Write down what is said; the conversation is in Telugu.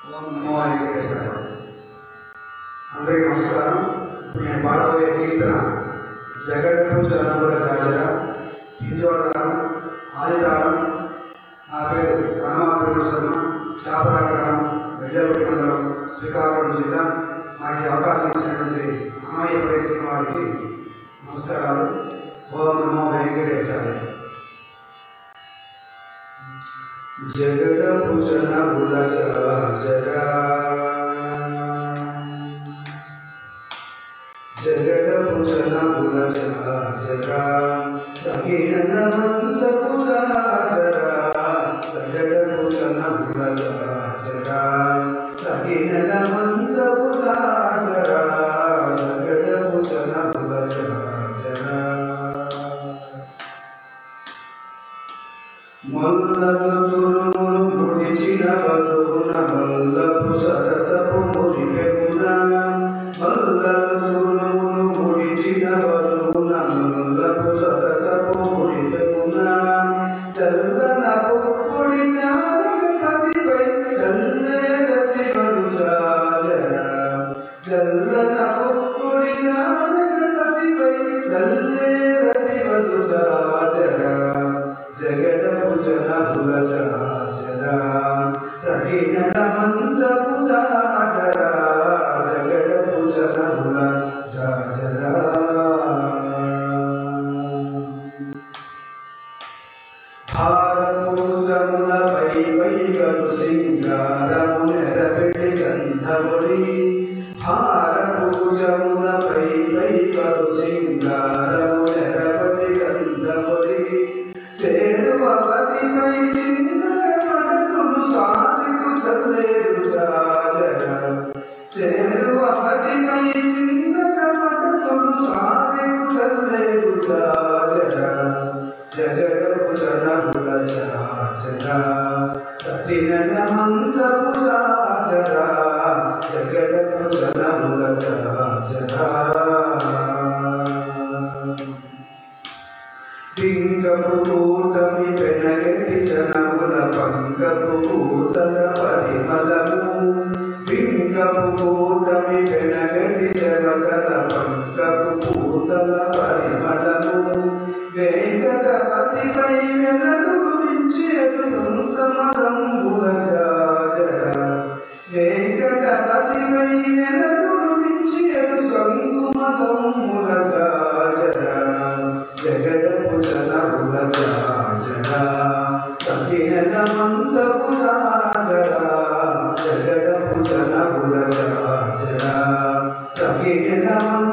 ఓం నమో వెంకటేశాయ అందరికీ నమస్కారం ఇప్పుడు నేను పాడబోయే కీర్తన జగడపు చరణముల జాజర హిందోళనం ఆదితాళం నా పేరు హనుమాన్ శర్మ చాపరా గ్రామం రెడ్డపల్లి మండలం శ్రీకాకుళం జిల్లా నాకు ఈ అవకాశం ఇచ్చినటువంటి అన్నయ్య ప్రయత్నం వారికి నమస్కారాలు ఓం నమో వెంకటేశాయ జగడపు చరణముల జాజరా జగడపు చరణముల జాజరా సహీన మంచపు జాజరా జగడపు చరణముల జాజరా సహీన మంచపు జాజరా జగడపు చరణముల జాజరా మల్లలు తురుములు ముడిచిన బతుకున మల్లపు సరసపు మురిపెగున మల్లలు తురుములు ముడిచిన బతుకున మల్లపు సరసపు మురిపెగున చల్లన పొడి జానగపతిపై చల్లేదతి వరుజాజర చల్లన పొడి జానగపతిపై చల్లేదతి వరుజాజర జగడపు జనముల జాజరా సహినల మంచపు జాజరా జగడపు జనముల జాజరా భారములు జములపై వైగలు సింగారము నెరపెట్టి గంధముడి భారములు జములపై వైగలు సింగారము నెరపెట్టి గంధముడి చేరువపతిపై చిందపడతులు స్వామికు చల్లేరు జాజర చేరువపతిపై చిందకపడతులు స్వామికు చల్లేరు జాజర జగడపు జనముల జాజర సతినల మంచపు జాజర జగడపు జనముల జాజర పింగపు కూటమి పెనగటి జనముల పంకపు కూటల పరిమళము పింగపు కూటమి పెనగటి జనకల పంకపు కూతల పరిమళము వేంకటపతిపై వెనలు గురించేదు కమలంబుల జాజర వేంకటపతిపై వెనలు గురించేదు సంకుమలంబుల జాజర జగడపు జనముల జాజరా సహినల మంచపు జాజరా జగడపు జనముల జాజరా సహినల మంచ